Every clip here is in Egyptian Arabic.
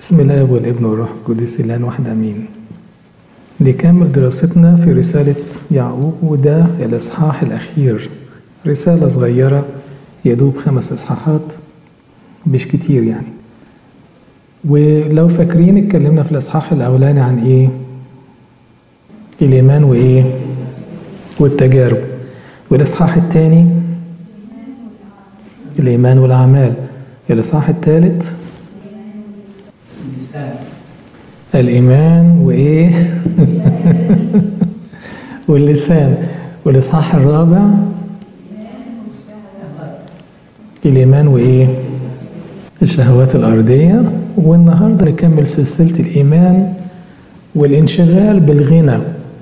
بسم الله والابن والروح القدس الان واحد امين نكمل دراستنا في رسالة يعقوب وده الإصحاح الأخير رسالة صغيرة يدوب خمس إصحاحات مش كتير يعني ولو فاكرين اتكلمنا في الإصحاح الأولاني عن إيه؟ الإيمان وإيه؟ والتجارب والإصحاح الثاني الإيمان والأعمال الإصحاح الثالث الإيمان وإيه واللسان والإصحاح الرابع الإيمان وإيه الشهوات الأرضية والنهاردة نكمل سلسلة الإيمان والانشغال بالغنى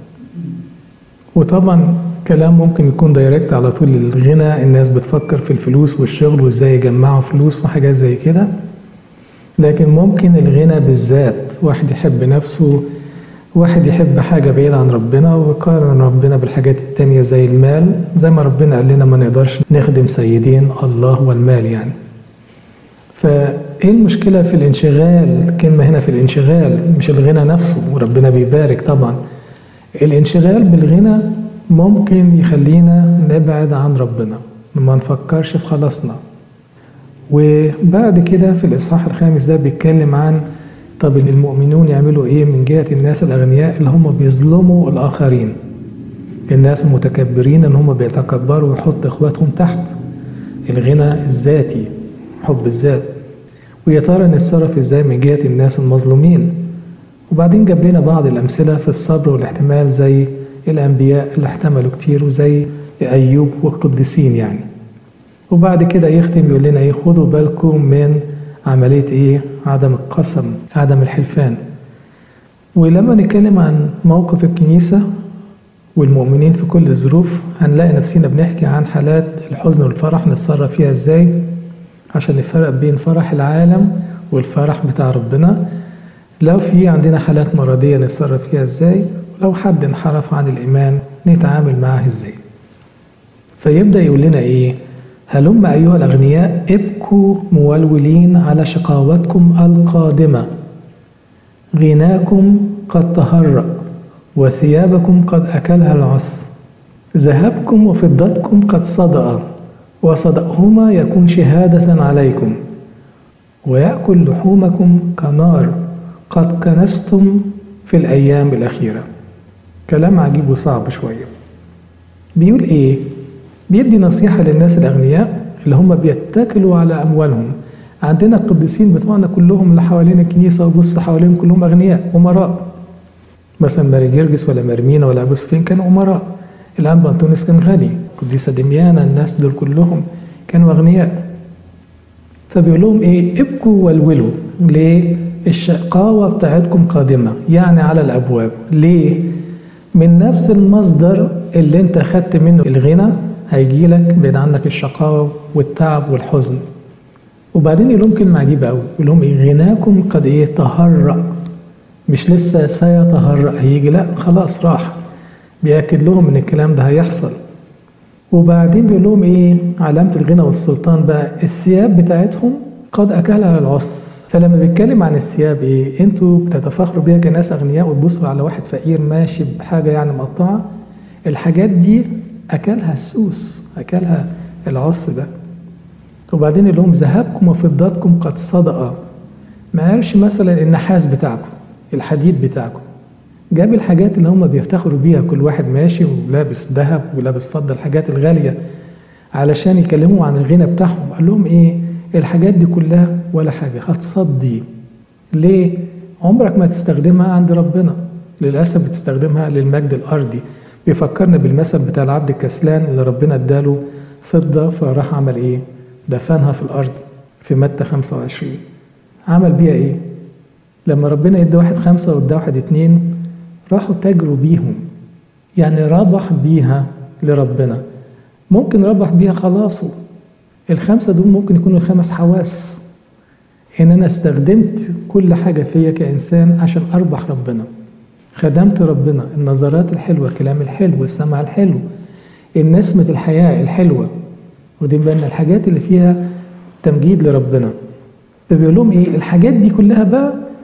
وطبعا كلام ممكن يكون دايركت على طول الغنى الناس بتفكر في الفلوس والشغل وازاي يجمعوا فلوس وحاجات زي كده لكن ممكن الغنى بالذات واحد يحب نفسه واحد يحب حاجة بعيدة عن ربنا ويقارن ربنا بالحاجات التانية زي المال زي ما ربنا قال لنا ما نقدرش نخدم سيدين الله والمال يعني فايه المشكلة في الانشغال كلمة هنا في الانشغال مش الغنى نفسه وربنا بيبارك طبعا الانشغال بالغنى ممكن يخلينا نبعد عن ربنا ما نفكرش في خلاصنا وبعد كده في الإصحاح الخامس ده بيتكلم عن طب المؤمنون يعملوا إيه من جهة الناس الأغنياء اللي هم بيظلموا الآخرين الناس المتكبرين إن هم بيتكبروا ويحطوا إخواتهم تحت الغنى الذاتي حب الذات ويا ترى نتصرف إزاي من جهة الناس المظلومين وبعدين جاب لنا بعض الأمثلة في الصبر والاحتمال زي الأنبياء اللي احتملوا كتير وزي أيوب والقديسين يعني وبعد كده يختم يقول لنا ايه خدوا بالكم من عملية ايه عدم القسم عدم الحلفان ولما نتكلم عن موقف الكنيسة والمؤمنين في كل الظروف هنلاقي نفسنا بنحكي عن حالات الحزن والفرح نتصرف فيها ازاي عشان نفرق بين فرح العالم والفرح بتاع ربنا لو في عندنا حالات مرضية نتصرف فيها ازاي ولو حد انحرف عن الإيمان نتعامل معاه ازاي فيبدأ يقول لنا ايه هلم أيها الأغنياء ابكوا مولولين على شقاوتكم القادمة غناكم قد تهرأ وثيابكم قد أكلها العث ذهبكم وفضتكم قد صدأ وصدأهما يكون شهادة عليكم ويأكل لحومكم كنار قد كنستم في الأيام الأخيرة كلام عجيب وصعب شوية بيقول إيه بيدي نصيحة للناس الأغنياء اللي هم بيتكلوا على أموالهم عندنا القديسين بتوعنا كلهم اللي حوالين الكنيسة وبص حوالين كلهم أغنياء أمراء مثلا ماري جرجس ولا مرمينا ولا أبو سفين كانوا أمراء الأنبا أنطونيوس كان غني القديسة دميانا الناس دول كلهم كانوا أغنياء فبيقول لهم إيه ابكوا والولوا ليه؟ الشقاوة بتاعتكم قادمة يعني على الأبواب ليه؟ من نفس المصدر اللي انت خدت منه الغنى هيجي لك بعيد عنك الشقاوة والتعب والحزن وبعدين يقول لهم كلمة عجيبة قوي يقول لهم إيه غناكم قد إيه تهرأ مش لسه سيتهرأ هيجي لا خلاص راح بيأكد لهم إن الكلام ده هيحصل وبعدين بيقول لهم إيه علامة الغنى والسلطان بقى الثياب بتاعتهم قد أكلها العصر فلما بيتكلم عن الثياب إيه أنتوا بتتفاخروا بيها كناس أغنياء وتبصوا على واحد فقير ماشي بحاجة يعني مقطعة الحاجات دي أكلها السوس أكلها العصر ده وبعدين يقول لهم ذهبكم وفضتكم قد صدأ ما قالش مثلا النحاس بتاعكم الحديد بتاعكم جاب الحاجات اللي هم بيفتخروا بيها كل واحد ماشي ولابس ذهب ولابس فضة الحاجات الغالية علشان يكلموا عن الغنى بتاعهم قال لهم ايه الحاجات دي كلها ولا حاجة هتصدي ليه عمرك ما تستخدمها عند ربنا للأسف بتستخدمها للمجد الأرضي بيفكرنا بالمثل بتاع العبد الكسلان اللي ربنا اداله فضة فراح عمل ايه دفنها في الأرض في متى 25 عمل بيها ايه لما ربنا يدي واحد خمسة وادى واحد اتنين راحوا تاجروا بيهم يعني ربح بيها لربنا ممكن ربح بيها خلاصه الخمسة دول ممكن يكونوا الخمس حواس ان انا استخدمت كل حاجة فيا كإنسان عشان اربح ربنا خدمت ربنا النظرات الحلوة الكلام الحلو السمع الحلو النسمة الحياة الحلوة ودي بالنا الحاجات اللي فيها تمجيد لربنا فبيقول لهم ايه الحاجات دي كلها بقى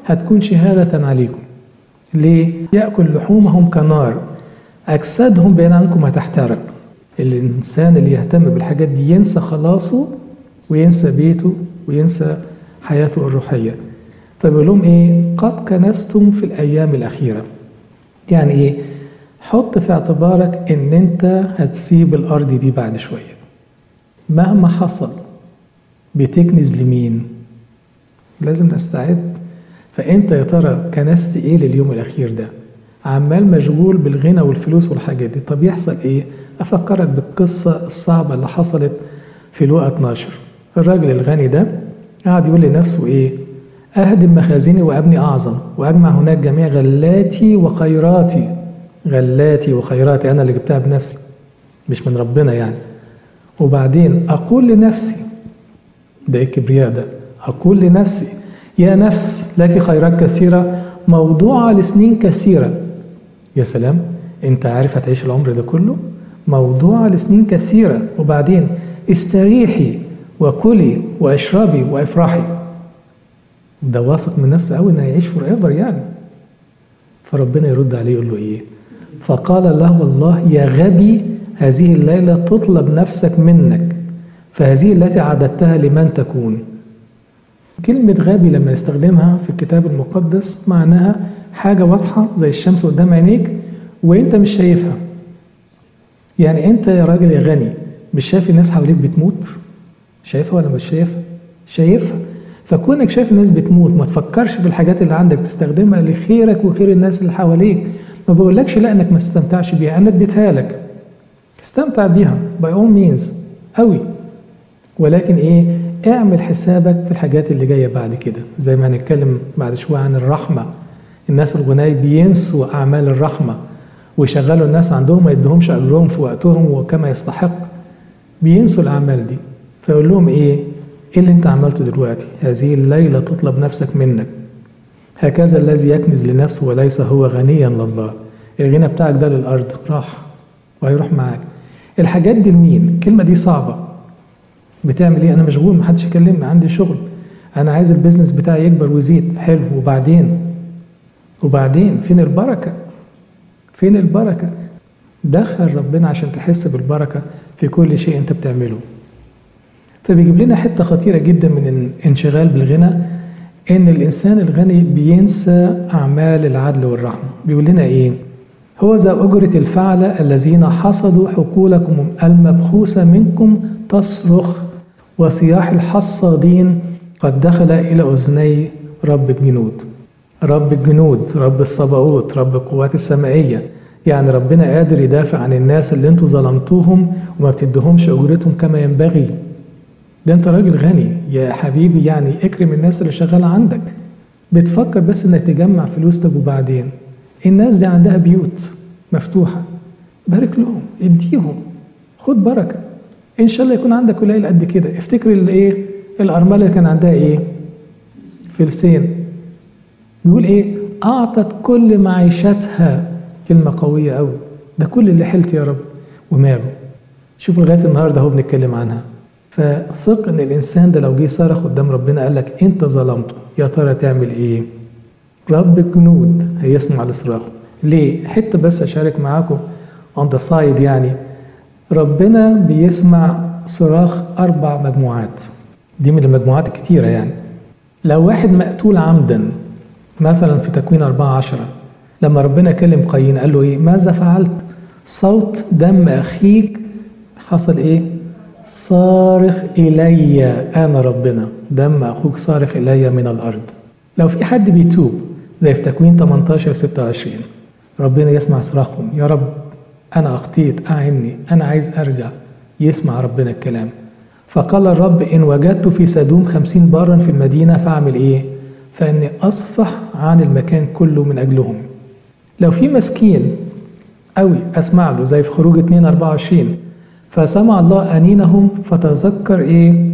هتكون شهادة عليكم ليه؟ يأكل لحومهم كنار أجسادهم بين عنكم هتحترق الإنسان اللي يهتم بالحاجات دي ينسى خلاصه وينسى بيته وينسى حياته الروحية فبيقول لهم إيه قد كنستم في الأيام الأخيرة يعني إيه حط في اعتبارك إن أنت هتسيب الأرض دي بعد شوية مهما حصل بتكنز لمين لازم نستعد فأنت يا ترى كنست إيه لليوم الأخير ده عمال مشغول بالغنى والفلوس والحاجات دي طب يحصل إيه أفكرك بالقصة الصعبة اللي حصلت في لوقا 12 الراجل الغني ده قعد يقول لنفسه إيه أهدم مخازني وأبني أعظم وأجمع هناك جميع غلاتي وخيراتي غلاتي وخيراتي أنا اللي جبتها بنفسي مش من ربنا يعني وبعدين أقول لنفسي ده إيه الكبرياء ده أقول لنفسي يا نفس لك خيرات كثيرة موضوعة لسنين كثيرة يا سلام أنت عارف هتعيش العمر ده كله موضوعة لسنين كثيرة وبعدين استريحي وكلي واشربي وافرحي ده واثق من نفسه قوي انه هيعيش فور ايفر يعني فربنا يرد عليه يقول له ايه فقال له والله يا غبي هذه الليلة تطلب نفسك منك فهذه التي عددتها لمن تكون كلمة غبي لما نستخدمها في الكتاب المقدس معناها حاجة واضحة زي الشمس قدام عينيك وانت مش شايفها يعني انت يا راجل يا غني مش شايف الناس حواليك بتموت شايفها ولا مش شايفها شايفها فكونك شايف الناس بتموت ما تفكرش في الحاجات اللي عندك تستخدمها لخيرك وخير الناس اللي حواليك ما بقولكش لا انك ما تستمتعش بيها انا اديتها لك استمتع بيها باي اون مينز قوي ولكن ايه اعمل حسابك في الحاجات اللي جايه بعد كده زي ما هنتكلم بعد شويه عن الرحمه الناس الغناي بينسوا اعمال الرحمه ويشغلوا الناس عندهم ما يدهمش اجرهم في وقتهم وكما يستحق بينسوا الاعمال دي فيقول لهم ايه ايه اللي انت عملته دلوقتي هذه الليله تطلب نفسك منك هكذا الذي يكنز لنفسه وليس هو غنيا لله الغنى بتاعك ده للارض راح وهيروح معاك الحاجات دي لمين الكلمه دي صعبه بتعمل ايه انا مشغول محدش يكلمني عندي شغل انا عايز البيزنس بتاعي يكبر ويزيد حلو وبعدين وبعدين فين البركه فين البركه دخل ربنا عشان تحس بالبركه في كل شيء انت بتعمله فبيجيب لنا حته خطيره جدا من الانشغال بالغنى ان الانسان الغني بينسى اعمال العدل والرحمه بيقول لنا ايه هو ذا أجرة الفعل الذين حصدوا حقولكم المبخوسة منكم تصرخ وصياح الحصادين قد دخل إلى أذني رب الجنود رب الجنود رب الصباوت رب القوات السمائية يعني ربنا قادر يدافع عن الناس اللي انتوا ظلمتوهم وما بتدهمش أجرتهم كما ينبغي ده انت راجل غني يا حبيبي يعني اكرم الناس اللي شغالة عندك بتفكر بس انك تجمع فلوس طب وبعدين الناس دي عندها بيوت مفتوحة بارك لهم اديهم خد بركة ان شاء الله يكون عندك قليل قد كده افتكر الايه الارمله اللي كان عندها ايه فلسين بيقول ايه اعطت كل معيشتها كلمه قويه قوي ده كل اللي حلت يا رب وماله شوف لغايه النهارده اهو بنتكلم عنها فثق ان الانسان ده لو جه صرخ قدام ربنا قال لك انت ظلمته يا ترى تعمل ايه رب الجنود هيسمع لصراخه ليه حته بس اشارك معاكم on the side يعني ربنا بيسمع صراخ أربع مجموعات دي من المجموعات الكتيرة يعني لو واحد مقتول عمدا مثلا في تكوين أربعة عشرة لما ربنا كلم قايين قال له إيه ماذا فعلت صوت دم أخيك حصل إيه صارخ إلي أنا ربنا دم أخوك صارخ إلي من الأرض لو في حد بيتوب زي في تكوين 18 26 ربنا يسمع صراخهم يا رب أنا أخطيت أعني أنا عايز أرجع يسمع ربنا الكلام فقال الرب إن وجدت في سدوم خمسين بارا في المدينة فأعمل إيه فإني أصفح عن المكان كله من أجلهم لو في مسكين قوي أسمع له زي في خروج 2 24 فسمع الله أنينهم فتذكر إيه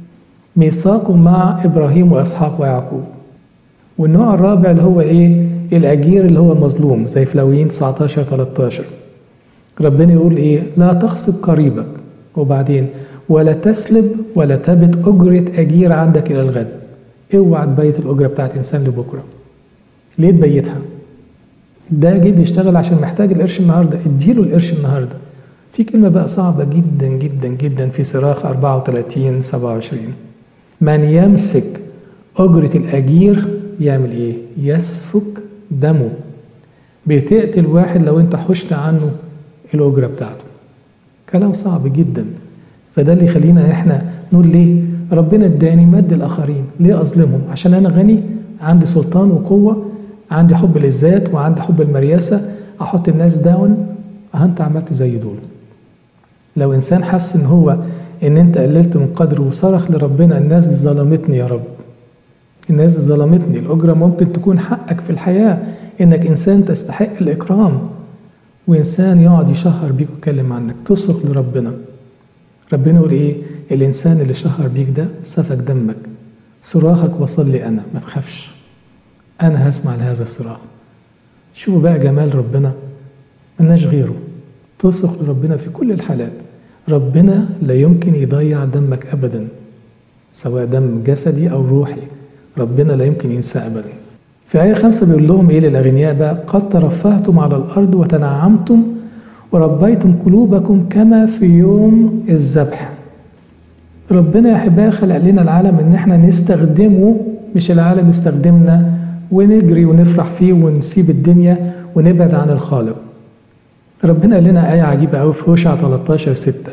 ميثاقه مع إبراهيم وإسحاق ويعقوب والنوع الرابع اللي هو إيه الأجير اللي هو المظلوم زي في لويين 19 13 ربنا يقول ايه لا تغصب قريبك وبعدين ولا تسلب ولا تبت أجرة أجير عندك إلى الغد اوعى تبيت الأجرة بتاعت إنسان لبكرة ليه تبيتها ده جه بيشتغل عشان محتاج القرش النهارده اديله القرش النهارده في كلمة بقى صعبة جدا جدا جدا في صراخ 34 27 من يمسك أجرة الأجير يعمل إيه؟ يسفك دمه بتقتل واحد لو أنت حشت عنه الأجرة بتاعته كلام صعب جدا فده اللي يخلينا إحنا نقول ليه؟ ربنا اداني مد الآخرين ليه أظلمهم؟ عشان أنا غني عندي سلطان وقوة عندي حب للذات وعندي حب المرياسة أحط الناس داون أنت عملت زي دول لو انسان حس ان هو ان انت قللت من قدره وصرخ لربنا الناس دي ظلمتني يا رب الناس دي ظلمتني الاجره ممكن تكون حقك في الحياه انك انسان تستحق الاكرام وانسان يقعد يشهر بيك ويتكلم عنك تصرخ لربنا ربنا يقول ايه الانسان اللي شهر بيك ده سفك دمك صراخك وصل لي انا ما تخافش انا هسمع لهذا الصراخ شوفوا بقى جمال ربنا ملناش غيره تصرخ لربنا في كل الحالات ربنا لا يمكن يضيع دمك ابدا سواء دم جسدي او روحي ربنا لا يمكن ينسى ابدا في آية خمسة بيقول لهم إيه للأغنياء بقى قد ترفهتم على الأرض وتنعمتم وربيتم قلوبكم كما في يوم الذبح ربنا يا أحبائي خلق لنا العالم إن إحنا نستخدمه مش العالم يستخدمنا ونجري ونفرح فيه ونسيب الدنيا ونبعد عن الخالق ربنا قال لنا آية عجيبة أوي في هوشع 13 6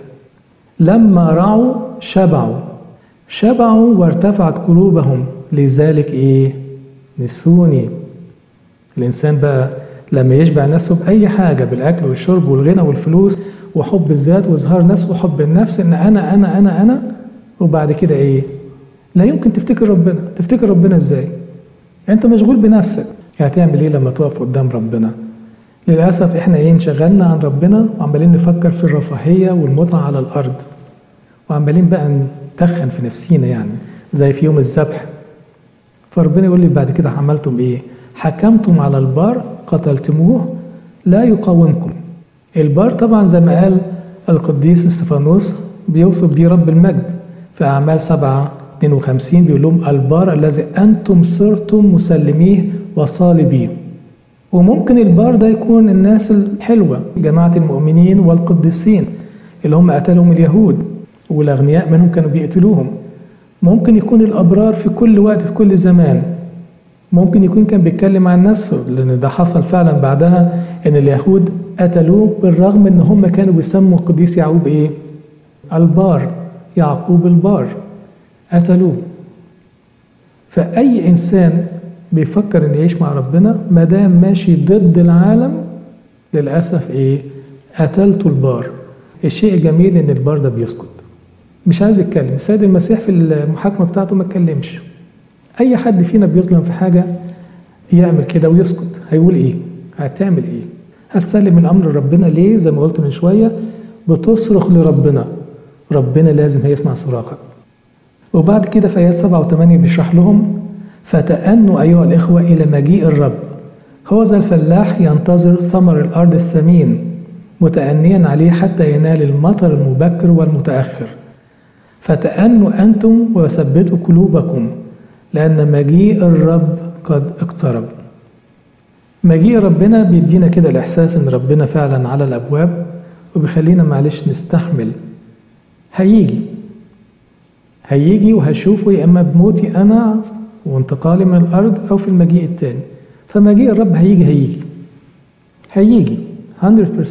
لما رعوا شبعوا شبعوا وارتفعت قلوبهم لذلك إيه؟ نسوني الإنسان بقى لما يشبع نفسه بأي حاجة بالأكل والشرب والغنى والفلوس وحب الذات وإظهار نفسه وحب النفس إن أنا أنا أنا أنا وبعد كده إيه؟ لا يمكن تفتكر ربنا، تفتكر ربنا إزاي؟ أنت مشغول بنفسك، هتعمل إيه لما تقف قدام ربنا؟ للأسف إحنا إيه انشغلنا عن ربنا وعمالين نفكر في الرفاهية والمتعة على الأرض وعمالين بقى نتخن في نفسينا يعني زي في يوم الذبح فربنا يقول لي بعد كده عملتم إيه؟ حكمتم على البار قتلتموه لا يقاومكم البار طبعا زي ما قال القديس استفانوس بيوصف بيه رب المجد في أعمال سبعة 52 بيقول لهم البار الذي أنتم صرتم مسلميه وصالبيه وممكن البار ده يكون الناس الحلوة جماعة المؤمنين والقديسين اللي هم قتلهم اليهود والأغنياء منهم كانوا بيقتلوهم ممكن يكون الأبرار في كل وقت في كل زمان ممكن يكون كان بيتكلم عن نفسه لأن ده حصل فعلا بعدها إن اليهود قتلوه بالرغم إن هم كانوا بيسموا القديس يعقوب إيه؟ البار يعقوب البار قتلوه فأي إنسان بيفكر إنه يعيش مع ربنا ما دام ماشي ضد العالم للأسف إيه؟ قتلته البار الشيء الجميل إن البار ده بيسكت مش عايز يتكلم السيد المسيح في المحاكمة بتاعته ما اتكلمش أي حد فينا بيظلم في حاجة يعمل كده ويسكت هيقول إيه؟ هتعمل إيه؟ هتسلم الأمر لربنا ليه؟ زي ما قلت من شوية بتصرخ لربنا ربنا لازم هيسمع صراخك وبعد كده في آيات سبعة وثمانية بيشرح لهم فتأنوا أيها الإخوة إلى مجيء الرب هو ذا الفلاح ينتظر ثمر الأرض الثمين متأنيا عليه حتى ينال المطر المبكر والمتأخر فتأنوا أنتم وثبتوا قلوبكم لأن مجيء الرب قد اقترب مجيء ربنا بيدينا كده الإحساس إن ربنا فعلا على الأبواب وبيخلينا معلش نستحمل هيجي هيجي وهشوفه يا إما بموتي أنا وانتقالي من الأرض أو في المجيء التاني فمجيء الرب هيجي هيجي هيجي 100%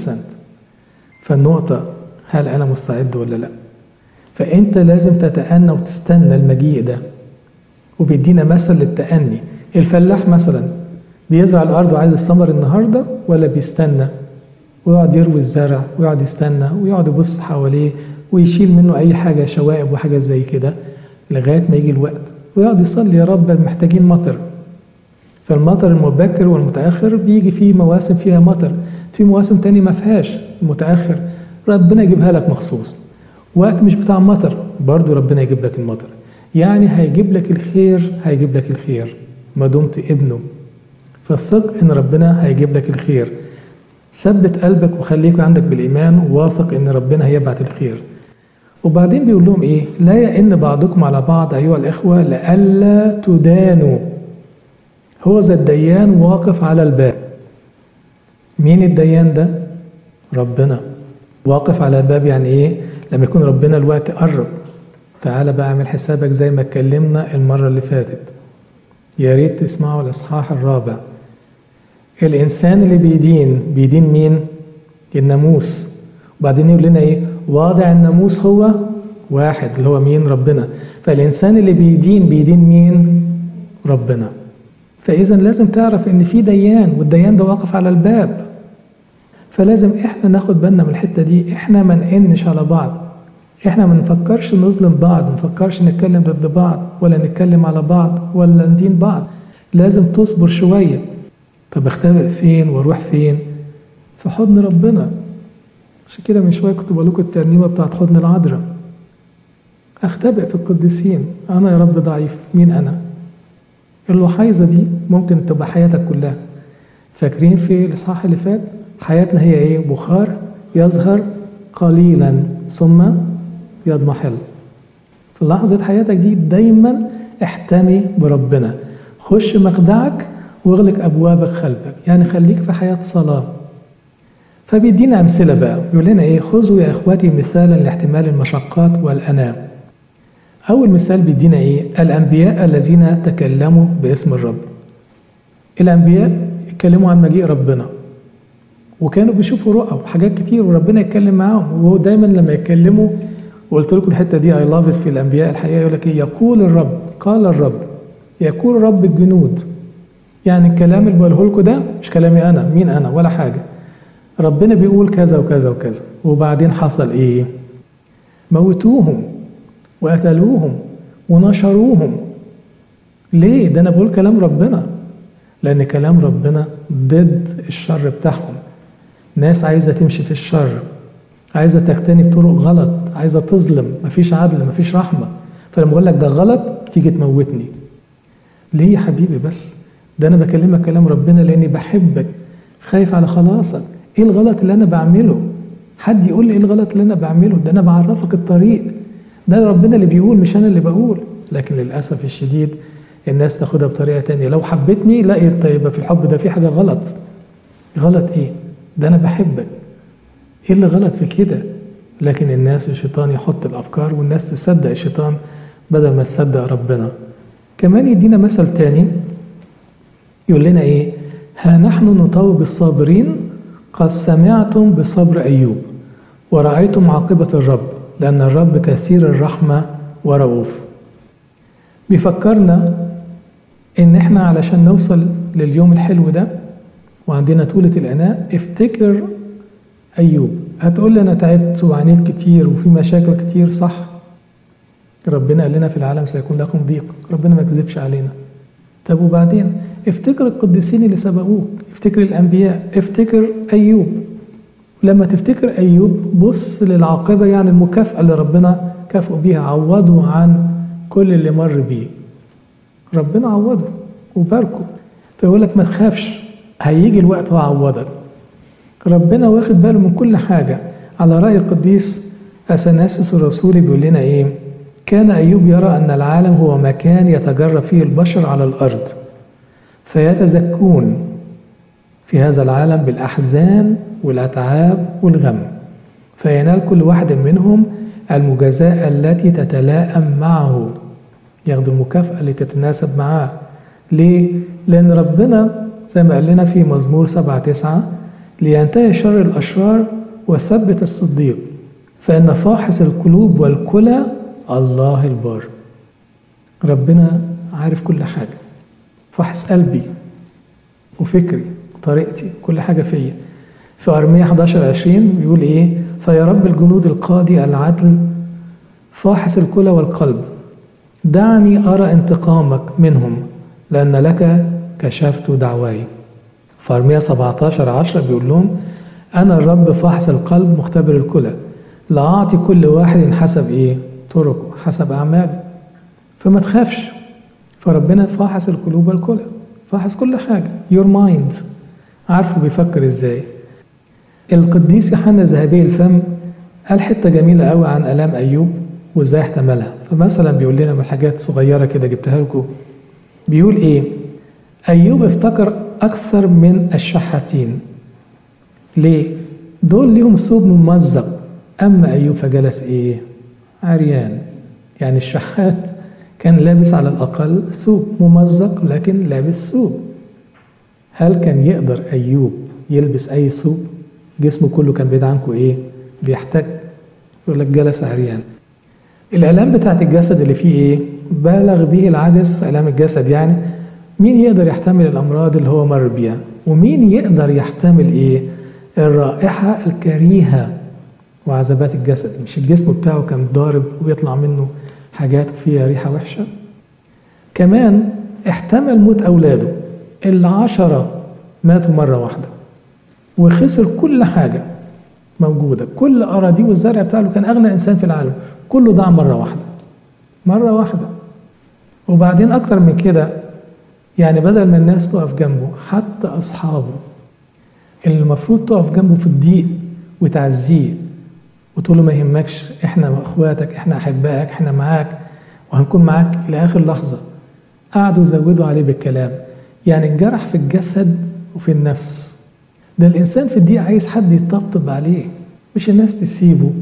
فالنقطة هل أنا مستعد ولا لأ فأنت لازم تتأنى وتستنى المجيء ده وبيدينا مثل للتأني الفلاح مثلا بيزرع الأرض وعايز الثمر النهاردة ولا بيستنى ويقعد يروي الزرع ويقعد يستنى ويقعد يبص حواليه ويشيل منه أي حاجة شوائب وحاجة زي كده لغاية ما يجي الوقت ويقعد يصلي يا رب محتاجين مطر فالمطر المبكر والمتأخر بيجي فيه مواسم فيها مطر في مواسم تاني ما فيهاش المتأخر ربنا يجيبها لك مخصوص وقت مش بتاع مطر برضو ربنا يجيب لك المطر يعني هيجيب لك الخير هيجيب لك الخير ما دمت ابنه فالثق ان ربنا هيجيب لك الخير ثبت قلبك وخليك عندك بالايمان واثق ان ربنا هيبعت الخير وبعدين بيقول لهم ايه لا يئن بعضكم على بعض ايها الاخوه لئلا تدانوا هو ذا الديان واقف على الباب مين الديان ده ربنا واقف على الباب يعني ايه لما يكون ربنا الوقت قرب تعالى بقى اعمل حسابك زي ما اتكلمنا المره اللي فاتت يا ريت تسمعوا الاصحاح الرابع الانسان اللي بيدين بيدين مين الناموس وبعدين يقول لنا ايه واضع الناموس هو واحد اللي هو مين ربنا فالانسان اللي بيدين بيدين مين ربنا فاذا لازم تعرف ان في ديان والديان ده واقف على الباب فلازم احنا ناخد بالنا من الحته دي احنا ما نئنش على بعض احنا ما نفكرش نظلم بعض ما نفكرش نتكلم ضد بعض ولا نتكلم على بعض ولا ندين بعض لازم تصبر شويه طب اختبئ فين واروح فين في حضن ربنا عشان كده من شويه كنت بقول لكم الترنيمه بتاعت حضن العذراء اختبئ في القديسين انا يا رب ضعيف مين انا اللحيظه دي ممكن تبقى حياتك كلها فاكرين في الاصحاح اللي فات حياتنا هي ايه بخار يظهر قليلا ثم يضمحل في لحظة حياتك دي دايما احتمي بربنا خش مخدعك واغلق أبوابك خلفك يعني خليك في حياة صلاة فبيدينا أمثلة بقى يقول لنا إيه خذوا يا إخواتي مثالا لاحتمال المشقات والأنام أول مثال بيدينا إيه الأنبياء الذين تكلموا باسم الرب الأنبياء اتكلموا عن مجيء ربنا وكانوا بيشوفوا رؤى وحاجات كتير وربنا يتكلم معاهم وهو دايما لما يتكلموا وقلت لكم الحته دي اي لاف في الانبياء الحقيقه يقول لك ايه يقول الرب قال الرب يقول رب الجنود يعني الكلام اللي بقوله لكم ده مش كلامي انا مين انا ولا حاجه ربنا بيقول كذا وكذا وكذا وبعدين حصل ايه موتوهم وقتلوهم ونشروهم ليه ده انا بقول كلام ربنا لان كلام ربنا ضد الشر بتاعهم ناس عايزه تمشي في الشر عايزه تغتني بطرق غلط عايزه تظلم مفيش عدل مفيش رحمه فلما اقول لك ده غلط تيجي تموتني ليه يا حبيبي بس ده انا بكلمك كلام ربنا لاني بحبك خايف على خلاصك ايه الغلط اللي انا بعمله حد يقول لي ايه الغلط اللي انا بعمله ده انا بعرفك الطريق ده ربنا اللي بيقول مش انا اللي بقول لكن للاسف الشديد الناس تاخدها بطريقه تانية لو حبتني لا يبقى في الحب ده في حاجه غلط غلط ايه ده انا بحبك ايه اللي غلط في كده لكن الناس الشيطان يحط الافكار والناس تصدق الشيطان بدل ما تصدق ربنا كمان يدينا مثل تاني يقول لنا ايه ها نحن نطوب الصابرين قد سمعتم بصبر ايوب ورأيتم عاقبة الرب لأن الرب كثير الرحمة ورؤوف بيفكرنا إن إحنا علشان نوصل لليوم الحلو ده وعندنا طولة الأناء افتكر أيوب هتقول لي أنا تعبت وعانيت كتير وفي مشاكل كتير صح ربنا قال لنا في العالم سيكون لكم ضيق ربنا ما كذبش علينا طب وبعدين افتكر القديسين اللي سبقوك افتكر الأنبياء افتكر أيوب لما تفتكر أيوب بص للعاقبة يعني المكافأة اللي ربنا كافئه بيها عوضه عن كل اللي مر بيه ربنا عوضه وباركه فيقول لك ما تخافش هيجي الوقت وهعوضك ربنا واخد باله من كل حاجة على رأي القديس أثناسيس الرسولي بيقول لنا إيه كان أيوب يرى أن العالم هو مكان يتجرب فيه البشر على الأرض فيتزكون في هذا العالم بالأحزان والأتعاب والغم فينال كل واحد منهم المجازاة التي تتلائم معه ياخد المكافأة اللي تتناسب معاه ليه؟ لأن ربنا زي ما قال لنا في مزمور سبعة تسعة لينتهي شر الأشرار وثبت الصديق فإن فاحص القلوب والكلى الله البار ربنا عارف كل حاجة فاحص قلبي وفكري طريقتي كل حاجة فيا في أرمية 11 20 بيقول إيه فيا رب الجنود القاضي العدل فاحص الكلى والقلب دعني أرى انتقامك منهم لأن لك كشفت دعواي في أرمية 17 10 بيقول لهم أنا الرب فاحص القلب مختبر الكلى لأعطي كل واحد حسب إيه طرقه حسب أعماله فما تخافش فربنا فاحص القلوب والكلى فاحص كل حاجة your mind عارفه بيفكر ازاي القديس يوحنا ذهبي الفم قال حته جميله قوي عن الام ايوب وازاي احتملها فمثلا بيقول لنا من حاجات صغيره كده جبتها لكم بيقول ايه أيوب افتكر أكثر من الشحاتين ليه؟ دول ليهم ثوب ممزق أما أيوب فجلس إيه؟ عريان يعني الشحات كان لابس على الأقل ثوب ممزق لكن لابس ثوب هل كان يقدر أيوب يلبس أي ثوب؟ جسمه كله كان بعيد عنكم إيه؟ بيحتاج يقول لك جلس عريان الآلام بتاعت الجسد اللي فيه إيه؟ بالغ به العجز في آلام الجسد يعني مين يقدر يحتمل الأمراض اللي هو مر بيها؟ ومين يقدر يحتمل إيه؟ الرائحة الكريهة وعذابات الجسد مش الجسم بتاعه كان ضارب ويطلع منه حاجات فيها ريحة وحشة كمان احتمل موت أولاده العشرة ماتوا مرة واحدة وخسر كل حاجة موجودة كل أراضيه والزرع بتاعه كان أغنى إنسان في العالم كله ضاع مرة واحدة مرة واحدة وبعدين أكتر من كده يعني بدل ما الناس تقف جنبه حتى أصحابه اللي المفروض تقف جنبه في الضيق وتعزيه وتقول له ما يهمكش احنا اخواتك احنا احبائك احنا معاك وهنكون معاك الى اخر لحظه قعدوا يزودوا عليه بالكلام يعني الجرح في الجسد وفي النفس ده الانسان في الضيق عايز حد يطبطب عليه مش الناس تسيبه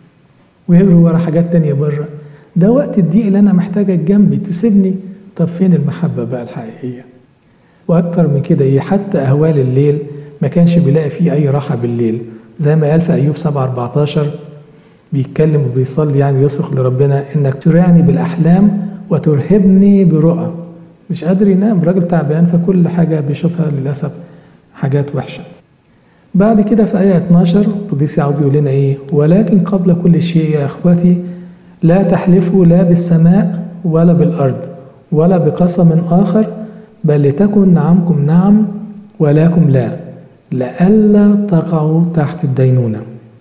ويجروا ورا حاجات تانية بره ده وقت الضيق اللي انا محتاجك جنبي تسيبني طب فين المحبه بقى الحقيقيه واكتر من كده ايه حتى اهوال الليل ما كانش بيلاقي فيه اي راحه بالليل زي ما قال في ايوب 7 14 بيتكلم وبيصلي يعني يصرخ لربنا انك ترعني بالاحلام وترهبني برؤى مش قادر ينام راجل تعبان فكل حاجه بيشوفها للاسف حاجات وحشه بعد كده في آية 12 القديس يعقوب بيقول لنا إيه؟ ولكن قبل كل شيء يا إخوتي لا تحلفوا لا بالسماء ولا بالأرض ولا بقسم آخر بل لتكن نعمكم نعم ولكم لا لئلا تقعوا تحت الدينونة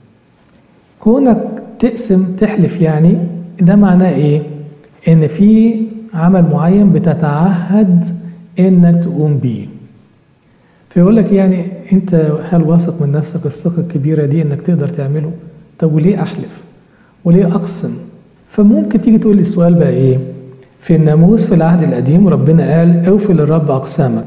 كونك تقسم تحلف يعني ده معناه ايه ان في عمل معين بتتعهد انك تقوم بيه فيقول لك يعني انت هل واثق من نفسك الثقه الكبيره دي انك تقدر تعمله طب وليه احلف وليه اقسم فممكن تيجي تقول لي السؤال بقى ايه في الناموس في العهد القديم ربنا قال اوفي للرب اقسامك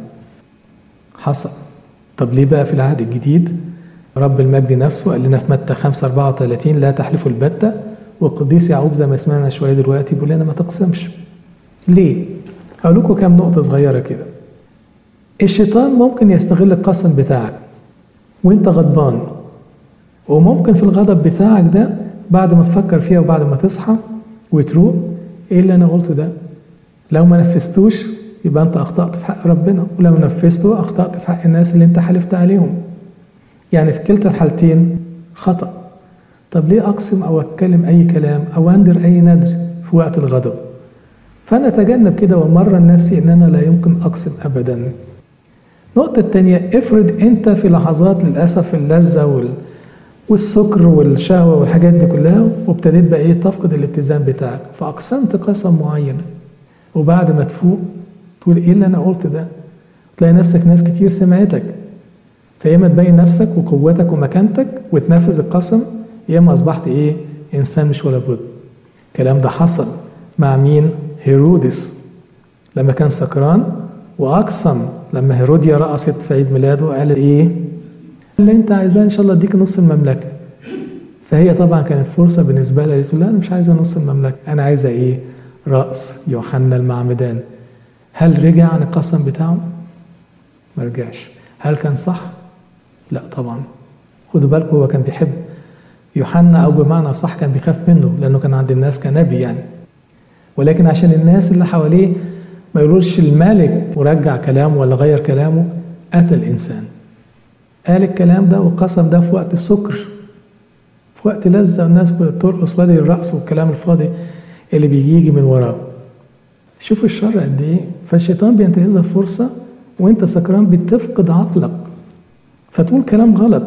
حصل طب ليه بقى في العهد الجديد رب المجد نفسه قال لنا في متى 5 34 لا تحلفوا البتة والقديس يعقوب زي ما سمعنا شويه دلوقتي بيقول لنا ما تقسمش ليه؟ هقول لكم كام نقطة صغيرة كده الشيطان ممكن يستغل القسم بتاعك وانت غضبان وممكن في الغضب بتاعك ده بعد ما تفكر فيها وبعد ما تصحى وتروق ايه اللي انا قلته ده لو ما نفذتوش يبقى انت اخطأت في حق ربنا ولو نفذته اخطأت في حق الناس اللي انت حلفت عليهم يعني في كلتا الحالتين خطأ طب ليه اقسم او اتكلم اي كلام او اندر اي ندر في وقت الغضب فانا اتجنب كده وامرن نفسي ان انا لا يمكن اقسم ابدا النقطة التانية افرض انت في لحظات للأسف اللذة وال... والسكر والشهوة والحاجات دي كلها وابتديت بقى ايه تفقد الاتزان بتاعك فأقسمت قسم معين وبعد ما تفوق تقول ايه اللي انا قلت ده تلاقي نفسك ناس كتير سمعتك فيا اما تبين نفسك وقوتك ومكانتك وتنفذ القسم يا اما اصبحت ايه انسان مش ولا بد الكلام ده حصل مع مين هيرودس لما كان سكران واقسم لما هيروديا رقصت في عيد ميلاده قال ايه اللي انت عايزاه ان شاء الله اديك نص المملكه فهي طبعا كانت فرصه بالنسبه لها قالت له لا انا مش عايزه نص المملكه انا عايزه ايه راس يوحنا المعمدان هل رجع عن القسم بتاعه ما رجعش هل كان صح لا طبعا خدوا بالكم هو كان بيحب يوحنا او بمعنى صح كان بيخاف منه لانه كان عند الناس كنبي يعني ولكن عشان الناس اللي حواليه ما يقولوش الملك ورجع كلامه ولا غير كلامه قتل انسان قال الكلام ده والقسم ده في وقت السكر في وقت لذة والناس بترقص وادي الرقص والكلام الفاضي اللي بيجي يجي من وراه شوفوا الشر قد ايه فالشيطان بينتهزها فرصة وانت سكران بتفقد عقلك فتقول كلام غلط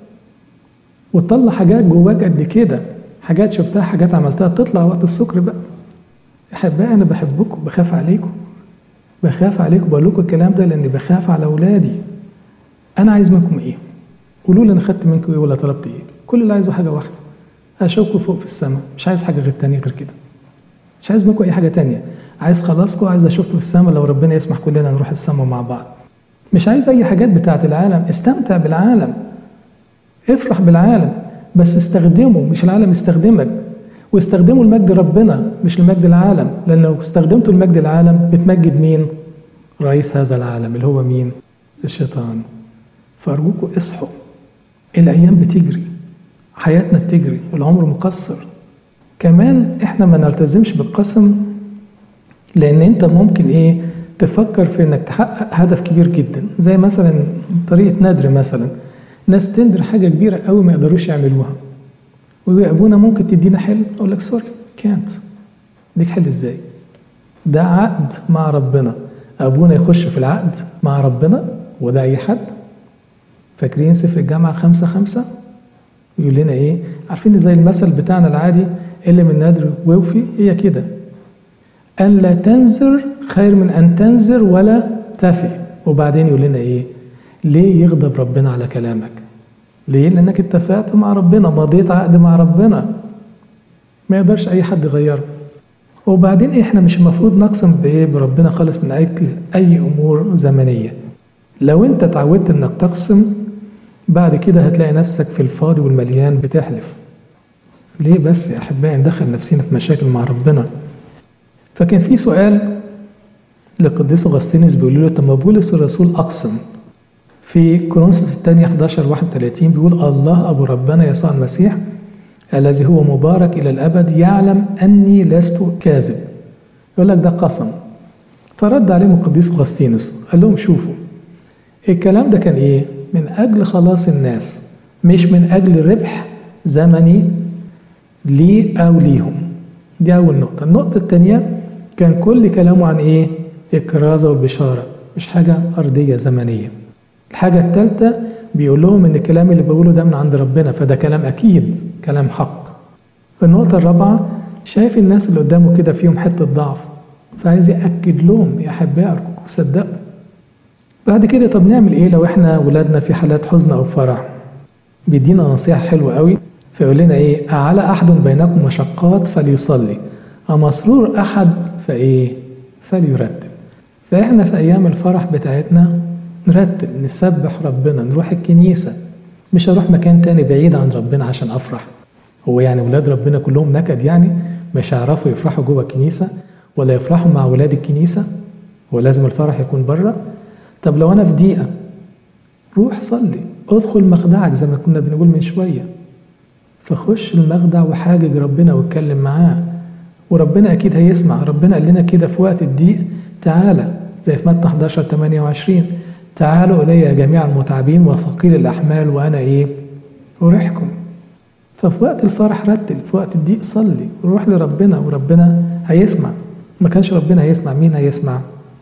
وتطلع حاجات جواك قد كده حاجات شفتها حاجات عملتها تطلع وقت السكر بقى احبائي انا بحبكم بخاف عليكم بخاف عليكم بقول لكم الكلام ده لاني بخاف على اولادي انا عايز منكم ايه قولوا لي انا خدت منكم ايه ولا طلبت ايه كل اللي عايزه حاجه واحده اشوفكم فوق في السماء مش عايز حاجه غير تانية غير كده مش عايز منكم اي حاجه تانية عايز خلاصكم عايز اشوفكم في السماء لو ربنا يسمح كلنا نروح السماء مع بعض مش عايز اي حاجات بتاعت العالم استمتع بالعالم افرح بالعالم بس استخدمه مش العالم يستخدمك واستخدموا لمجد ربنا مش لمجد العالم لان لو استخدمتوا لمجد العالم بتمجد مين رئيس هذا العالم اللي هو مين الشيطان فارجوكم اصحوا الايام بتجري حياتنا بتجري العمر مقصر كمان احنا ما نلتزمش بالقسم لان انت ممكن ايه تفكر في انك تحقق هدف كبير جدا زي مثلا طريقه ندر مثلا ناس تندر حاجه كبيره قوي ما يقدروش يعملوها ويقول ابونا ممكن تدينا حل اقول لك سوري كانت ديك حل ازاي ده عقد مع ربنا ابونا يخش في العقد مع ربنا وده اي حد فاكرين سفر الجامعه خمسة خمسة يقول لنا ايه عارفين زي المثل بتاعنا العادي اللي من نادر ووفي هي كده أن لا تنذر خير من أن تنذر ولا تفي وبعدين يقول لنا إيه ليه يغضب ربنا على كلامك ليه لأنك اتفقت مع ربنا مضيت عقد مع ربنا ما يقدرش أي حد يغيره وبعدين إيه إحنا مش المفروض نقسم بإيه بربنا خالص من أي أي أمور زمنية لو أنت اتعودت إنك تقسم بعد كده هتلاقي نفسك في الفاضي والمليان بتحلف ليه بس يا أحبائي ندخل نفسنا في مشاكل مع ربنا فكان في سؤال لقديس اغسطينوس بيقول له طب ما بولس الرسول اقسم في كورنثوس الثانية 11 31 بيقول الله ابو ربنا يسوع المسيح الذي هو مبارك الى الابد يعلم اني لست كاذب يقول لك ده قسم فرد عليهم القديس اغسطينوس قال لهم شوفوا الكلام ده كان ايه من اجل خلاص الناس مش من اجل ربح زمني لي او ليهم دي اول نقطه النقطه الثانيه كان كل كلامه عن ايه الكرازة والبشارة مش حاجة أرضية زمنية الحاجة الثالثة بيقول لهم إن الكلام اللي بقوله ده من عند ربنا فده كلام أكيد كلام حق النقطة الرابعة شايف الناس اللي قدامه كده فيهم حتة ضعف فعايز يأكد لهم يا أحبائي أرجوكم صدقوا بعد كده طب نعمل إيه لو إحنا ولادنا في حالات حزن أو فرح بيدينا نصيحة حلوة قوي فيقول لنا إيه أعلى أحد بينكم مشقات فليصلي أمسرور أحد فإيه فليرتب فإحنا في أيام الفرح بتاعتنا نرتب نسبح ربنا نروح الكنيسة مش هروح مكان تاني بعيد عن ربنا عشان أفرح هو يعني ولاد ربنا كلهم نكد يعني مش هيعرفوا يفرحوا جوه الكنيسة ولا يفرحوا مع ولاد الكنيسة هو لازم الفرح يكون بره طب لو أنا في ضيقة روح صلي ادخل مخدعك زي ما كنا بنقول من شوية فخش المخدع وحاجج ربنا واتكلم معاه وربنا اكيد هيسمع ربنا قال لنا كده في وقت الضيق تعالى زي في متى 11 28 تعالوا الي يا جميع المتعبين وثقيل الاحمال وانا ايه اريحكم ففي وقت الفرح رتل في وقت الضيق صلي وروح لربنا وربنا هيسمع ما كانش ربنا هيسمع مين هيسمع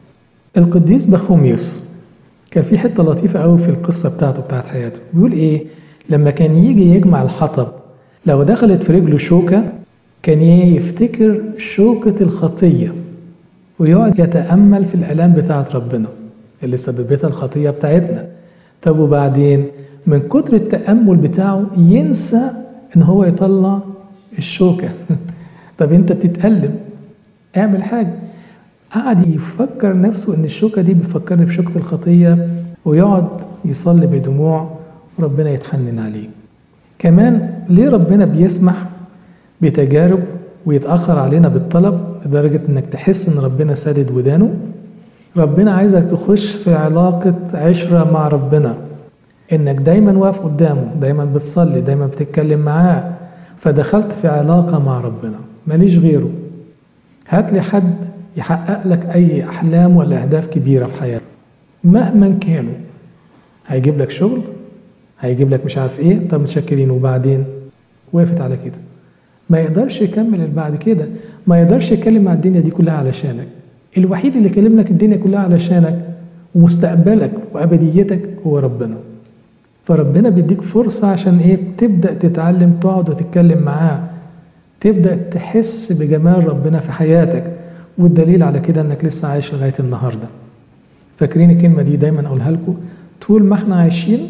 القديس بخوميوس كان في حته لطيفه قوي في القصه بتاعته بتاعت حياته بيقول ايه لما كان يجي يجمع الحطب لو دخلت في رجله شوكه كان يفتكر شوكة الخطية ويقعد يتأمل في الآلام بتاعت ربنا اللي سببتها الخطية بتاعتنا طب وبعدين من كتر التأمل بتاعه ينسى إن هو يطلع الشوكة طب أنت بتتألم اعمل حاجة قعد يفكر نفسه إن الشوكة دي بتفكرني بشوكة الخطية ويقعد يصلي بدموع وربنا يتحنن عليه كمان ليه ربنا بيسمح بتجارب ويتأخر علينا بالطلب لدرجة إنك تحس إن ربنا سادد ودانه ربنا عايزك تخش في علاقة عشرة مع ربنا إنك دايما واقف قدامه دايما بتصلي دايما بتتكلم معاه فدخلت في علاقة مع ربنا ماليش غيره هات لي حد يحقق لك أي أحلام ولا أهداف كبيرة في حياتك مهما كانوا هيجيب لك شغل هيجيب لك مش عارف ايه طب متشكرين وبعدين وقفت على كده ما يقدرش يكمل اللي بعد كده ما يقدرش يتكلم مع الدنيا دي كلها علشانك الوحيد اللي كلم لك الدنيا كلها علشانك ومستقبلك وابديتك هو ربنا فربنا بيديك فرصة عشان ايه تبدأ تتعلم تقعد وتتكلم معاه تبدأ تحس بجمال ربنا في حياتك والدليل على كده انك لسه عايش لغاية النهاردة فاكرين الكلمة دي دايما اقولها لكم طول ما احنا عايشين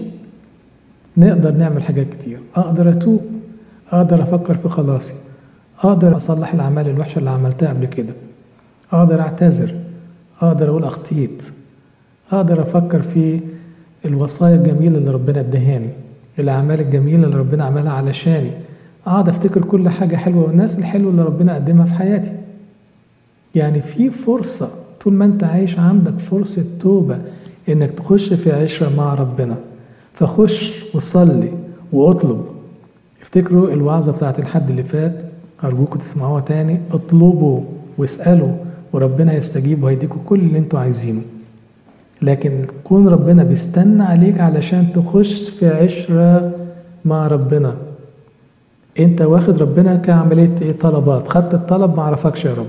نقدر نعمل حاجات كتير اقدر اتوب اقدر افكر في خلاصي اقدر اصلح الاعمال الوحشه اللي عملتها قبل كده اقدر اعتذر اقدر اقول اخطيت اقدر افكر في الوصايا الجميله اللي ربنا ادهاني الاعمال الجميله اللي ربنا عملها علشاني اقعد افتكر كل حاجه حلوه والناس الحلوه اللي ربنا قدمها في حياتي يعني في فرصه طول ما انت عايش عندك فرصه توبه انك تخش في عشره مع ربنا فخش وصلي واطلب افتكروا الوعظه بتاعت الحد اللي فات ارجوكم تسمعوها تاني اطلبوا واسالوا وربنا يستجيب وهيديكم كل اللي انتوا عايزينه لكن كون ربنا بيستنى عليك علشان تخش في عشرة مع ربنا انت واخد ربنا كعملية ايه طلبات خدت الطلب ما عرفكش يا رب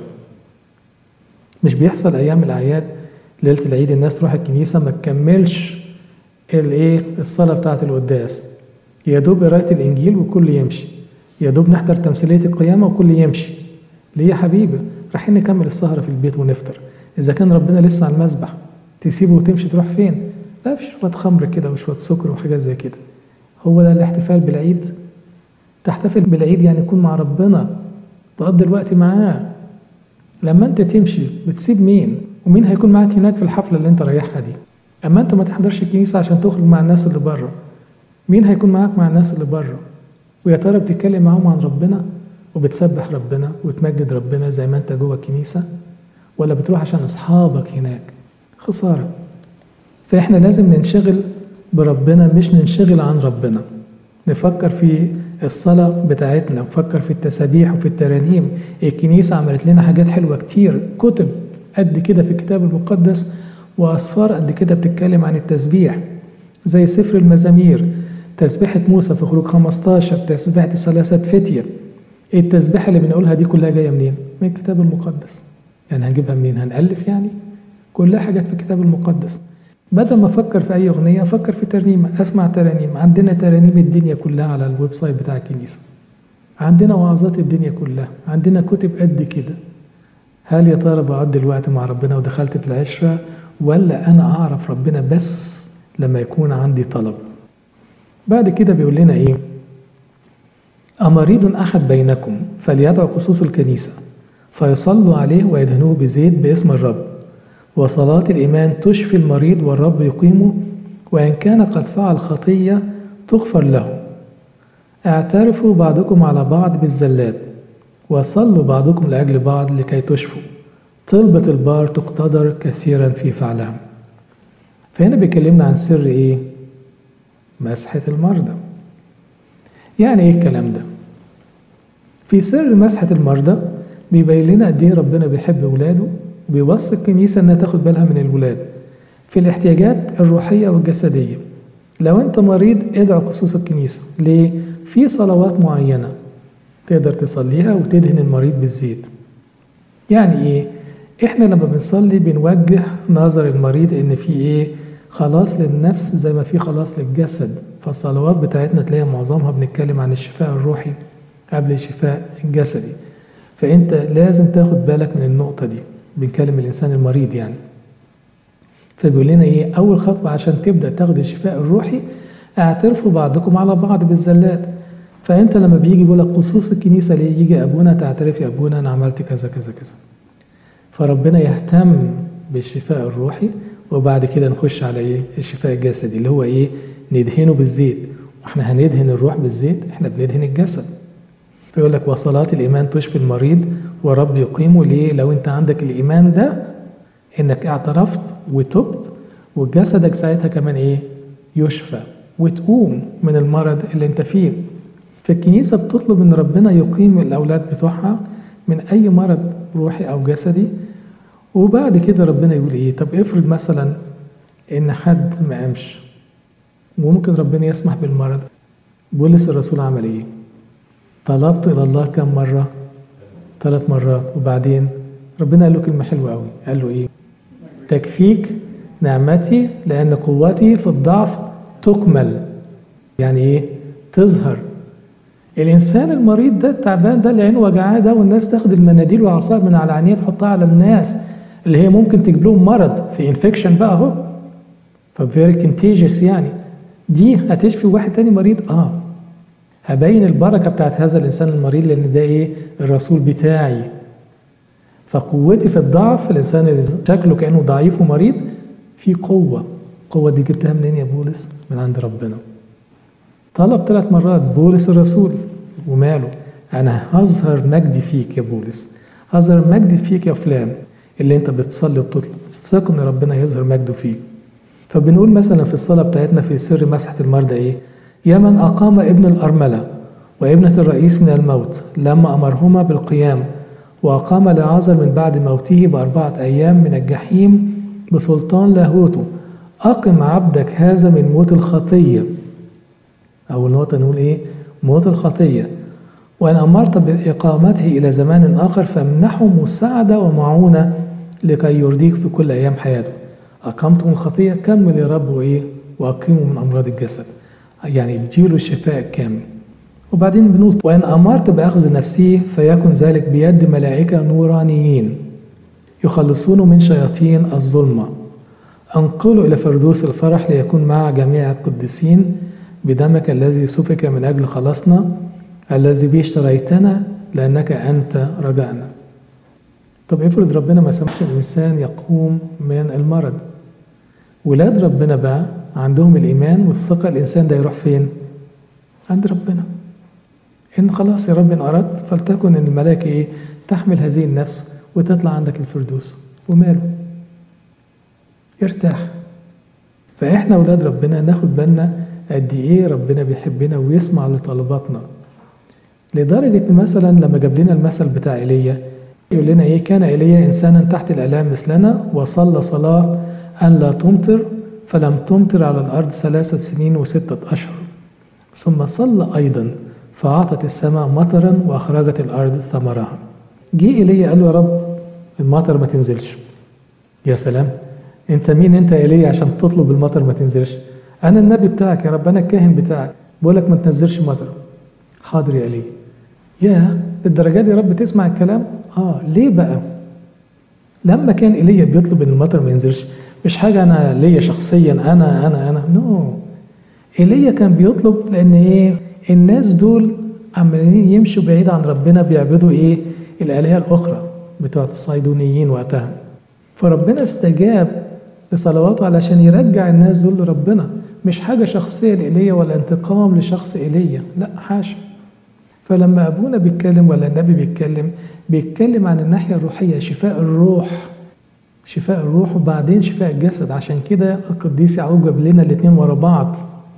مش بيحصل ايام الاعياد ليلة العيد الناس تروح الكنيسة ما تكملش الايه الصلاة بتاعة القداس يا دوب قراية الانجيل وكل يمشي يا دوب نحضر تمثيلية القيامة وكل يمشي ليه يا حبيبي رايحين نكمل السهرة في البيت ونفطر إذا كان ربنا لسه على المسبح تسيبه وتمشي تروح فين؟ لا في شوية خمر كده وشوية سكر وحاجات زي كده هو ده الاحتفال بالعيد تحتفل بالعيد يعني يكون مع ربنا تقضي الوقت معاه لما انت تمشي بتسيب مين ومين هيكون معاك هناك في الحفلة اللي انت رايحها دي اما انت ما تحضرش الكنيسة عشان تخرج مع الناس اللي بره مين هيكون معاك مع الناس اللي بره ويا ترى بتتكلم معاهم عن ربنا وبتسبح ربنا وتمجد ربنا زي ما انت جوه الكنيسة ولا بتروح عشان اصحابك هناك خسارة فاحنا لازم ننشغل بربنا مش ننشغل عن ربنا نفكر في الصلاة بتاعتنا نفكر في التسابيح وفي الترانيم الكنيسة عملت لنا حاجات حلوة كتير كتب قد كده في الكتاب المقدس وأسفار قد كده بتتكلم عن التسبيح زي سفر المزامير تسبيحة موسى في خروج 15 تسبيحة الثلاثة فتية التسبيحة اللي بنقولها دي كلها جاية منين؟ من الكتاب المقدس يعني هنجيبها منين؟ هنألف يعني؟ كلها حاجات في الكتاب المقدس بدل ما افكر في اي اغنيه افكر في ترنيمه اسمع ترانيم عندنا ترانيم الدنيا كلها على الويب سايت بتاع الكنيسه عندنا وعظات الدنيا كلها عندنا كتب قد كده هل يا ترى بقضي الوقت مع ربنا ودخلت في العشره ولا انا اعرف ربنا بس لما يكون عندي طلب بعد كده بيقول لنا ايه أمريض أحد بينكم فليدعو خصوص الكنيسة فيصلوا عليه ويدهنوه بزيت باسم الرب وصلاة الإيمان تشفي المريض والرب يقيمه وإن كان قد فعل خطية تغفر له اعترفوا بعضكم على بعض بالزلات وصلوا بعضكم لأجل بعض لكي تشفوا طلبة البار تقتدر كثيرا في فعلها فهنا بيكلمنا عن سر إيه؟ مسحة المرضى يعني إيه الكلام ده؟ في سر مسحة المرضى بيبين لنا قد إيه ربنا بيحب ولاده بيوصي الكنيسة إنها تاخد بالها من الولاد في الاحتياجات الروحية والجسدية لو أنت مريض ادعو خصوص الكنيسة ليه؟ في صلوات معينة تقدر تصليها وتدهن المريض بالزيت يعني إيه؟ إحنا لما بنصلي بنوجه نظر المريض إن في إيه؟ خلاص للنفس زي ما في خلاص للجسد فالصلوات بتاعتنا تلاقي معظمها بنتكلم عن الشفاء الروحي قبل الشفاء الجسدي فأنت لازم تاخد بالك من النقطة دي بنكلم الإنسان المريض يعني فبيقول لنا إيه أول خطوة عشان تبدأ تاخد الشفاء الروحي اعترفوا بعضكم على بعض بالزلات فأنت لما بيجي يقول لك خصوص الكنيسة ليه يجي أبونا تعترف يا أبونا أنا عملت كذا كذا كذا فربنا يهتم بالشفاء الروحي وبعد كده نخش على ايه الشفاء الجسدي اللي هو ايه ندهنه بالزيت واحنا هندهن الروح بالزيت احنا بندهن الجسد فيقول لك وصلاة الإيمان تشفي المريض ورب يقيمه ليه لو أنت عندك الإيمان ده إنك اعترفت وتبت وجسدك ساعتها كمان إيه يشفى وتقوم من المرض اللي أنت فيه فالكنيسة بتطلب إن ربنا يقيم الأولاد بتوعها من أي مرض روحي أو جسدي وبعد كده ربنا يقول إيه طب افرض مثلا إن حد ما قامش وممكن ربنا يسمح بالمرض بولس الرسول عمل إيه طلبت إلى الله كم مرة ثلاث مرات وبعدين ربنا قال له كلمة حلوة قوي قال له إيه تكفيك نعمتي لأن قوتي في الضعف تكمل يعني إيه تظهر الإنسان المريض ده التعبان ده اللي عينه وجعاه ده والناس تاخد المناديل والعصائر من على عينيه تحطها على الناس اللي هي ممكن تجيب لهم مرض في انفكشن بقى اهو ففيري كونتيجيوس يعني دي هتشفي واحد تاني مريض اه هبين البركه بتاعت هذا الانسان المريض لان ده ايه الرسول بتاعي فقوتي في الضعف الانسان اللي شكله كانه ضعيف ومريض في قوه القوه دي جبتها منين يا بولس من عند ربنا طلب ثلاث مرات بولس الرسول وماله انا هظهر مجدي فيك يا بولس هظهر مجدي فيك يا فلان اللي انت بتصلي وبتطلب ثق ان ربنا يظهر مجده فيك فبنقول مثلا في الصلاه بتاعتنا في سر مسحه المرضى ايه يا من اقام ابن الارمله وابنه الرئيس من الموت لما امرهما بالقيام واقام لعازر من بعد موته باربعه ايام من الجحيم بسلطان لاهوته اقم عبدك هذا من موت الخطيه أول نقطة نقول إيه؟ موت الخطية وإن أمرت بإقامته إلى زمان آخر فامنحه مساعدة ومعونة لكي يرضيك في كل أيام حياته أقمتم الخطية كمل يا رب وإيه؟ وأقيموا من أمراض الجسد يعني اديله الشفاء الكامل وبعدين بنقول وإن أمرت بأخذ نفسه فيكن ذلك بيد ملائكة نورانيين يخلصون من شياطين الظلمة انقلوا إلى فردوس الفرح ليكون مع جميع القديسين بدمك الذي سفك من أجل خلاصنا الذي به اشتريتنا لأنك أنت رجعنا طب افرض ربنا ما سمحش الإنسان يقوم من المرض ولاد ربنا بقى عندهم الإيمان والثقة الإنسان ده يروح فين؟ عند ربنا إن خلاص يا رب إن أردت فلتكن إن الملائكة إيه؟ تحمل هذه النفس وتطلع عندك الفردوس وماله؟ يرتاح فإحنا ولاد ربنا ناخد بالنا قد ايه ربنا بيحبنا ويسمع لطلباتنا لدرجة مثلا لما جاب لنا المثل بتاع ايليا يقول لنا ايه كان ايليا انسانا تحت الالام مثلنا وصلى صلاة ان لا تمطر فلم تمطر على الارض ثلاثة سنين وستة اشهر ثم صلى ايضا فاعطت السماء مطرا واخرجت الارض ثمرها جه ايليا قال له يا رب المطر ما تنزلش يا سلام انت مين انت ايليا عشان تطلب المطر ما تنزلش انا النبي بتاعك يا رب انا الكاهن بتاعك بقول لك ما تنزلش مطر حاضر يا ليه يا الدرجه دي يا رب تسمع الكلام اه ليه بقى لما كان ايليا بيطلب ان المطر ما ينزلش مش حاجه انا ليا شخصيا انا انا انا نو no. ايليا كان بيطلب لان ايه الناس دول عمالين يمشوا بعيد عن ربنا بيعبدوا ايه الالهه الاخرى بتوعت الصيدونيين وقتها فربنا استجاب لصلواته علشان يرجع الناس دول لربنا مش حاجة شخصية لإيليا ولا انتقام لشخص إيليا لا حاشا فلما أبونا بيتكلم ولا النبي بيتكلم بيتكلم عن الناحية الروحية شفاء الروح شفاء الروح وبعدين شفاء الجسد عشان كده القديس يعقوب جاب لنا الاتنين ورا بعض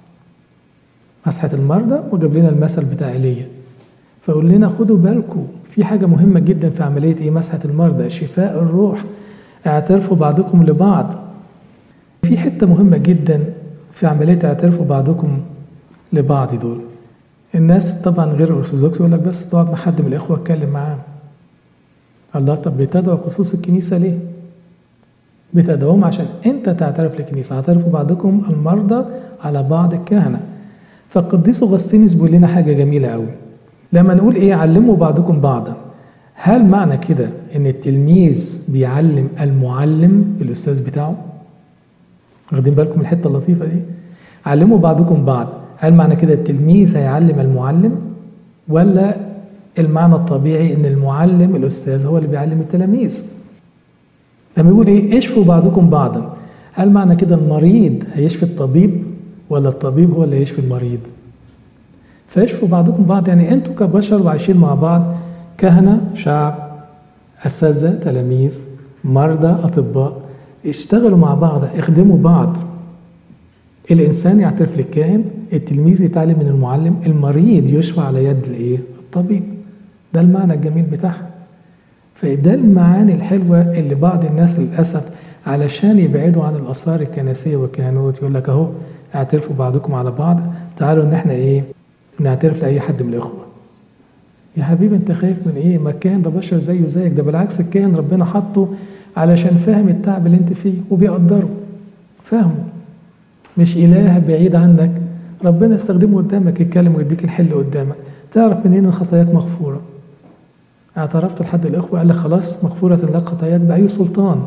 مسحة المرضى وجاب لنا المثل بتاع ايليا فقول لنا خدوا بالكم في حاجة مهمة جدا في عملية ايه مسحة المرضى شفاء الروح اعترفوا بعضكم لبعض في حتة مهمة جدا في عملية اعترفوا بعضكم لبعض دول الناس طبعا غير ارثوذكس يقول لك بس تقعد مع حد من الاخوه اتكلم معاه الله طب بتدعو خصوص الكنيسه ليه؟ بتدعوهم عشان انت تعترف للكنيسه اعترفوا بعضكم المرضى على بعض الكهنه فالقديس اغسطينوس بيقول لنا حاجه جميله قوي لما نقول ايه علموا بعضكم بعضا هل معنى كده ان التلميذ بيعلم المعلم الاستاذ بتاعه واخدين بالكم الحته اللطيفه دي علموا بعضكم بعض هل معنى كده التلميذ هيعلم المعلم ولا المعنى الطبيعي ان المعلم الاستاذ هو اللي بيعلم التلاميذ لما يقول ايه اشفوا بعضكم بعضا هل معنى كده المريض هيشفي الطبيب ولا الطبيب هو اللي هيشفي المريض فيشفوا بعضكم بعض يعني انتوا كبشر وعايشين مع بعض كهنه شعب اساتذه تلاميذ مرضى اطباء اشتغلوا مع بعض اخدموا بعض الانسان يعترف للكاهن التلميذ يتعلم من المعلم المريض يشفى على يد الايه الطبيب ده المعنى الجميل بتاعها فده المعاني الحلوة اللي بعض الناس للأسف علشان يبعدوا عن الآثار الكنسية والكهنوت يقول لك أهو اعترفوا بعضكم على بعض تعالوا إن إحنا إيه نعترف لأي حد من الإخوة يا حبيبي أنت خايف من إيه؟ ما الكاهن ده بشر زيه زيك ده بالعكس الكاهن ربنا حطه علشان فاهم التعب اللي أنت فيه وبيقدره فاهمه مش إله بعيد عنك ربنا يستخدمه قدامك يتكلم ويديك الحل قدامك تعرف منين ان خطاياك مغفوره اعترفت لحد الاخوه قال لك خلاص مغفوره لك خطاياك باي سلطان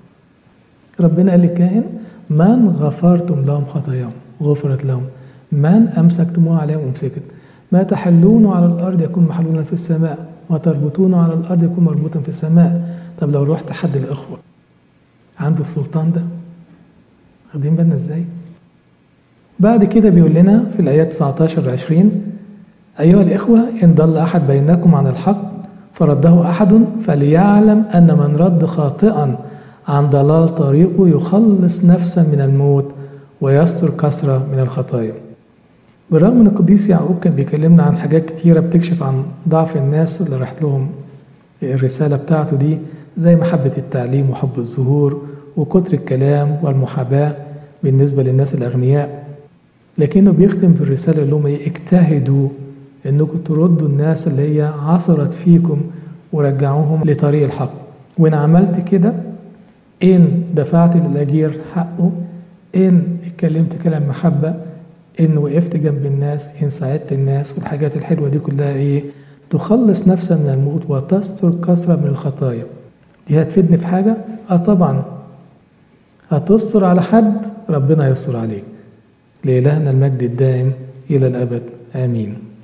ربنا قال للكاهن من غفرتم لهم خطاياهم غفرت لهم من امسكتموها عليهم امسكت ما تحلون على الارض يكون محلولا في السماء ما تربطون على الأرض يكون مربوطا في السماء طب لو رحت حد الإخوة عنده السلطان ده واخدين بالنا ازاي بعد كده بيقول لنا في الآيات 19 و 20 أيها الإخوة إن ضل أحد بينكم عن الحق فرده أحد فليعلم أن من رد خاطئا عن ضلال طريقه يخلص نفسا من الموت ويستر كثرة من الخطايا بالرغم ان القديس يعقوب كان بيكلمنا عن حاجات كتيرة بتكشف عن ضعف الناس اللي راحت لهم الرسالة بتاعته دي زي محبة التعليم وحب الظهور وكتر الكلام والمحاباة بالنسبة للناس الأغنياء لكنه بيختم في الرسالة اللي هم اجتهدوا انكم تردوا الناس اللي هي عثرت فيكم ورجعوهم لطريق الحق وان عملت كده ان دفعت للاجير حقه ان اتكلمت كلام محبه ان وقفت جنب الناس ان ساعدت الناس والحاجات الحلوه دي كلها ايه تخلص نفسا من الموت وتستر كثره من الخطايا دي هتفيدني في حاجه اه طبعا هتستر على حد ربنا يستر عليك لإلهنا المجد الدائم إلى الأبد آمين